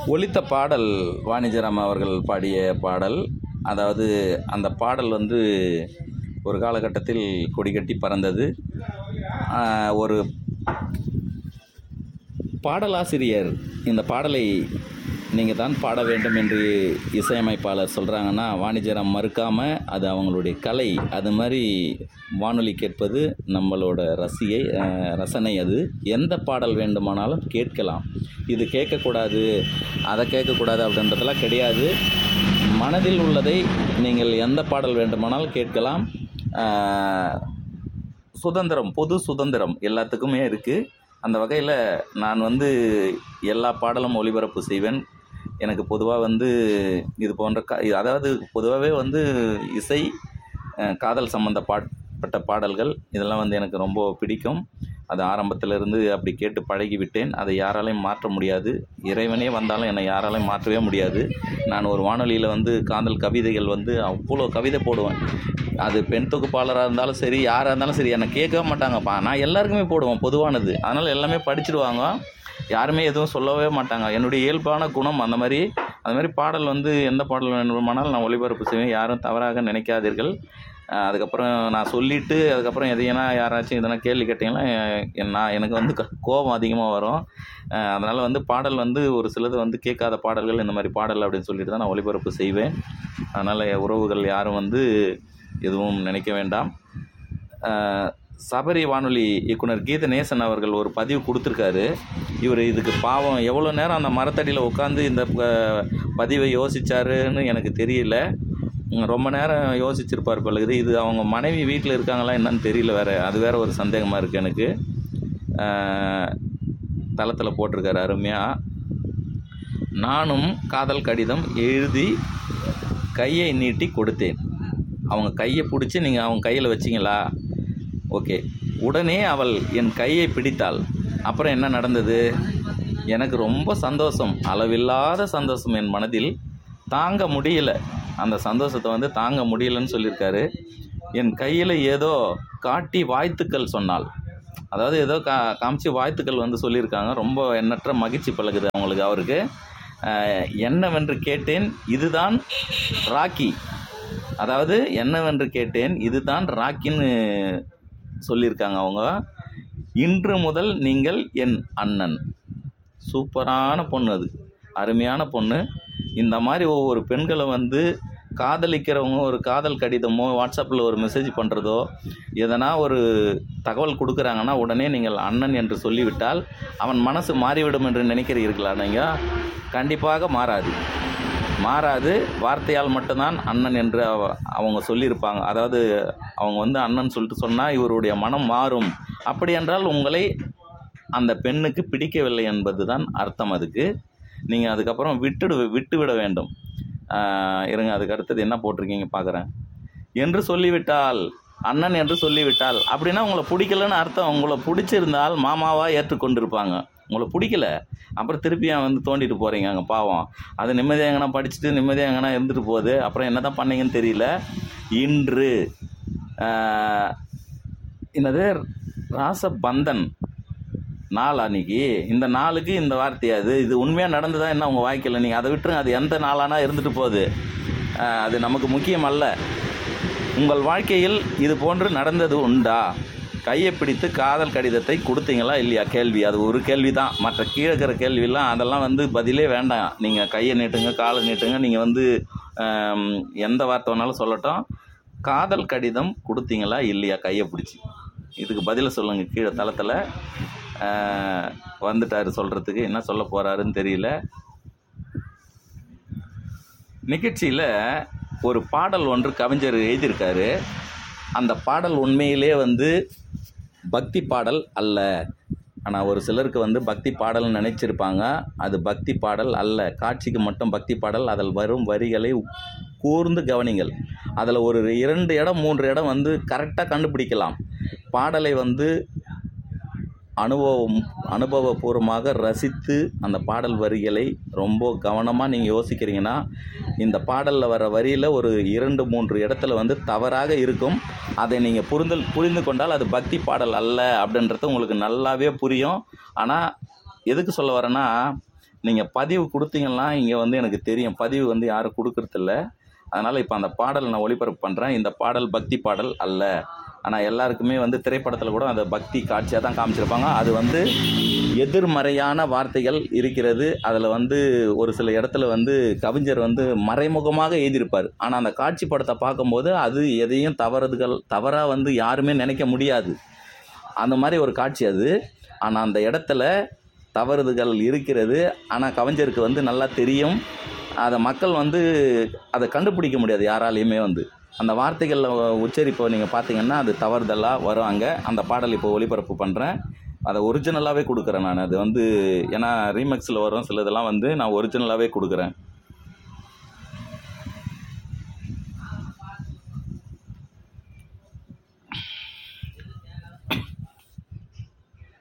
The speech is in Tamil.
ஒலித்த பாடல் வாணிஜராம் அவர்கள் பாடிய பாடல் அதாவது அந்த பாடல் வந்து ஒரு காலகட்டத்தில் கொடிகட்டி பறந்தது ஆஹ் ஒரு பாடலாசிரியர் இந்த பாடலை நீங்கள் தான் பாட வேண்டும் என்று இசையமைப்பாளர் சொல்கிறாங்கன்னா வாணிஜரம் மறுக்காமல் அது அவங்களுடைய கலை அது மாதிரி வானொலி கேட்பது நம்மளோட ரசிகை அஹ், ரசனை அது எந்த பாடல் வேண்டுமானாலும் கேட்கலாம் இது கேட்கக்கூடாது அதை கேட்கக்கூடாது அப்படின்றதெல்லாம் கிடையாது மனதில் உள்ளதை நீங்கள் எந்த பாடல் வேண்டுமானாலும் கேட்கலாம் அஹ், சுதந்திரம் பொது சுதந்திரம் எல்லாத்துக்குமே இருக்குது அந்த வகையில் நான் வந்து எல்லா பாடலும் ஒளிபரப்பு செய்வேன் எனக்கு பொதுவாக வந்து இது போன்ற கா அதாவது பொதுவாகவே வந்து இசை அஹ், காதல் சம்மந்தப்பட்ட பாடல்கள் இதெல்லாம் வந்து எனக்கு ரொம்ப பிடிக்கும் அது ஆரம்பத்திலிருந்து அப்படி கேட்டு பழகிவிட்டேன் அதை யாராலையும் மாற்ற முடியாது இறைவனே வந்தாலும் என்னை யாராலையும் மாற்றவே முடியாது நான் ஒரு வானொலியில் வந்து காதல் கவிதைகள் வந்து அவ்வளோ கவிதை போடுவேன் அது பெண் தொகுப்பாளராக இருந்தாலும் சரி யாராக இருந்தாலும் சரி என்னை கேட்கவே மாட்டாங்கப்பா நான் எல்லாருக்குமே போடுவேன் பொதுவானது அதனால் எல்லாமே படிச்சிடுவாங்க யாருமே எதுவும் சொல்லவே மாட்டாங்க என்னுடைய இயல்பான குணம் அந்த மாதிரி அந்த மாதிரி பாடல் வந்து எந்த பாடல் வேண்டுமானாலும் நான் ஒளிபரப்பு செய்வேன் யாரும் தவறாக நினைக்காதீர்கள் அஹ் அதுக்கப்புறம் நான் சொல்லிவிட்டு அதுக்கப்புறம் எதையனா யாராச்சும் எதனா கேள்வி கேட்டிங்கன்னா என் நான் எனக்கு வந்து க- கோபம் அதிகமாக வரும் அதனால் வந்து பாடல் வந்து ஒரு சிலது வந்து கேட்காத பாடல்கள் இந்த மாதிரி பாடல் அப்படின்னு சொல்லிட்டு தான் நான் ஒளிபரப்பு செய்வேன் அதனால் உறவுகள் யாரும் வந்து எதுவும் நினைக்க வேண்டாம் அஹ் சபரி வானொலி இயக்குனர் கீதநேசன் அவர்கள் ஒரு பதிவு கொடுத்துருக்காரு இவர் இதுக்கு பாவம் எவ்வளோ நேரம் அந்த மரத்தடியில் உட்காந்து இந்த ப- பதிவை யோசிச்சாருன்னு எனக்கு தெரியல உம், ரொம்ப நேரம் யோசிச்சிருப்பார் பழகுது இது அவங்க மனைவி வீட்டில் இருக்காங்களா என்னன்னு தெரியல வேற அது வேற ஒரு சந்தேகமாக இருக்குது எனக்கு தளத்தில் போட்டிருக்காரு அருமையாக நானும் காதல் கடிதம் எழுதி கையை நீட்டி கொடுத்தேன் அவங்க கையை பிடிச்சி நீங்கள் அவங்க கையில் வச்சிங்களா ஓகே உடனே அவள் என் கையை பிடித்தாள் அப்புறம் என்ன நடந்தது எனக்கு ரொம்ப சந்தோஷம் அளவில்லாத சந்தோஷம் என் மனதில் தாங்க முடியல அந்த சந்தோஷத்தை வந்து தாங்க முடியலன்னு சொல்லியிருக்காரு என் கையில் ஏதோ காட்டி வாழ்த்துக்கள் சொன்னாள் அதாவது ஏதோ கா காமிச்சு வாழ்த்துக்கள் வந்து சொல்லியிருக்காங்க ரொம்ப எண்ணற்ற மகிழ்ச்சி பழகுது அவங்களுக்கு அவருக்கு அஹ், என்னவென்று கேட்டேன் இதுதான் ராக்கி அதாவது என்னவென்று கேட்டேன் இதுதான் ராக்கின்னு சொல்லியிருக்காங்க அவங்க இன்று முதல் நீங்கள் என் அண்ணன் சூப்பரான பொண்ணு அது அருமையான பொண்ணு இந்த மாதிரி ஒவ்வொரு பெண்களை வந்து காதலிக்கிறவங்க ஒரு காதல் கடிதமோ வாட்ஸ்அப்பில் ஒரு மெசேஜ் பண்ணுறதோ எதனா ஒரு தகவல் கொடுக்குறாங்கன்னா உடனே நீங்கள் அண்ணன் என்று சொல்லிவிட்டால் அவன் மனசு மாறிவிடும் என்று நினைக்கிறீர்களா நீங்கள் கண்டிப்பாக மாறாது மாறாது வார்த்தையால் மட்டும்தான் அண்ணன் என்று அவ- அவங்க சொல்லியிருப்பாங்க அதாவது அவங்க வந்து அண்ணன் சொல்லிட்டு சொன்னால் இவருடைய மனம் மாறும் அப்படி என்றால் உங்களை அந்த பெண்ணுக்கு பிடிக்கவில்லை என்பது தான் அர்த்தம் அதுக்கு நீங்கள் அதுக்கப்புறம் விட்டுடு விட்டு விட வேண்டும் ஆஹ் இருங்க அதுக்கு அடுத்தது என்ன போட்டிருக்கீங்க பார்க்குறேன் என்று சொல்லிவிட்டால் அண்ணன் என்று சொல்லிவிட்டால் அப்படின்னா உங்களை பிடிக்கலன்னு அர்த்தம் உங்களை பிடிச்சிருந்தால் மாமாவாக ஏற்றுக்கொண்டிருப்பாங்க உங்களை பிடிக்கல அப்புறம் திருப்பி அவன் வந்து தோண்டிட்டு போகிறீங்க அங்கே பாவம் அது நிம்மதியாக எங்கன்னா படிச்சுட்டு நிம்மதியாக எங்கன்னா இருந்துட்டு போகுது அப்புறம் என்ன தான் பண்ணீங்கன்னு தெரியல இன்று ஆஹ், என்னது ராசபந்தன் நாள் அன்னைக்கு இந்த நாளுக்கு இந்த வார்த்தையா அது இது உண்மையாக நடந்ததா என்ன உங்கள் வாழ்க்கையில் நீங்கள் அதை விட்டுருங்க அது எந்த நாளானா இருந்துட்டு போகுது ஆஹ், அது நமக்கு முக்கியம் அல்ல உங்கள் வாழ்க்கையில் இது போன்று நடந்தது உண்டா கையை பிடித்து காதல் கடிதத்தை கொடுத்தீங்களா இல்லையா கேள்வி அது ஒரு கேள்வி தான் மற்ற கீழே இருக்கிற கேள்வியெல்லாம் அதெல்லாம் வந்து பதிலே வேண்டாம் நீங்கள் கையை நீட்டுங்க காலை நீட்டுங்க நீங்கள் வந்து ஆம், எந்த வார்த்தை வேணாலும் சொல்லட்டும் காதல் கடிதம் கொடுத்தீங்களா இல்லையா கையை பிடிச்சி இதுக்கு பதிலை சொல்லுங்கள் கீழே தளத்தில் வந்துட்டார் சொல்கிறதுக்கு என்ன சொல்ல போகிறாருன்னு தெரியல நிகழ்ச்சியில் ஒரு பாடல் ஒன்று கவிஞர் எழுதியிருக்காரு அந்த பாடல் உண்மையிலே வந்து பக்தி பாடல் அல்ல ஆனால் ஒரு சிலருக்கு வந்து பக்தி பாடல்னு நினைச்சிருப்பாங்க அது பக்தி பாடல் அல்ல காட்சிக்கு மட்டும் பக்தி பாடல் அதில் வரும் வரிகளை கூர்ந்து கவனிங்கள் அதில் ஒரு இரண்டு இடம் மூன்று இடம் வந்து கரெக்டாக கண்டுபிடிக்கலாம் பாடலை வந்து அனுபவம் அனுபவபூர்வமாக ரசித்து அந்த பாடல் வரிகளை ரொம்ப கவனமாக நீங்கள் யோசிக்கிறீங்கன்னா இந்த பாடலில் வர வரியில் ஒரு இரண்டு மூன்று இடத்துல வந்து தவறாக இருக்கும் அதை நீங்கள் புரிந்து புரிந்து கொண்டால் அது பக்தி பாடல் அல்ல அப்படின்றது உங்களுக்கு நல்லாவே புரியும் ஆனால் எதுக்கு சொல்ல வரேன்னா நீங்கள் பதிவு கொடுத்தீங்கன்னா இங்கே வந்து எனக்கு தெரியும் பதிவு வந்து யாரும் கொடுக்கறதில்ல அதனால் இப்போ அந்த பாடல் நான் ஒளிபரப்பு பண்ணுறேன் இந்த பாடல் பக்தி பாடல் அல்ல ஆனால் எல்லாருக்குமே வந்து திரைப்படத்தில் கூட அந்த பக்தி காட்சியாக தான் காமிச்சிருப்பாங்க அது வந்து எதிர்மறையான வார்த்தைகள் இருக்கிறது அதில் வந்து ஒரு சில இடத்துல வந்து கவிஞர் வந்து மறைமுகமாக எழுதியிருப்பார் ஆனால் அந்த காட்சி படத்தை பார்க்கும்போது அது எதையும் தவறுதுகள் தவறாக வந்து யாருமே நினைக்க முடியாது அந்த மாதிரி ஒரு காட்சி அது ஆனால் அந்த இடத்துல தவறுதுகள் இருக்கிறது ஆனால் கவிஞருக்கு வந்து நல்லா தெரியும் அதை மக்கள் வந்து அதை கண்டுபிடிக்க முடியாது யாராலையுமே வந்து அந்த வார்த்தைகள் உச்சரிப்பை நீங்கள் பார்த்தீங்கன்னா அது தவறுதலாக வரும் அங்கே அந்த பாடல் இப்போ ஒளிபரப்பு பண்ணுறேன் அதை ஒரிஜினலாகவே கொடுக்குறேன் நான் அது வந்து ஏன்னா ரீமெக்ஸில் வரும் சிலதெல்லாம் வந்து நான் ஒரிஜினலாகவே கொடுக்குறேன்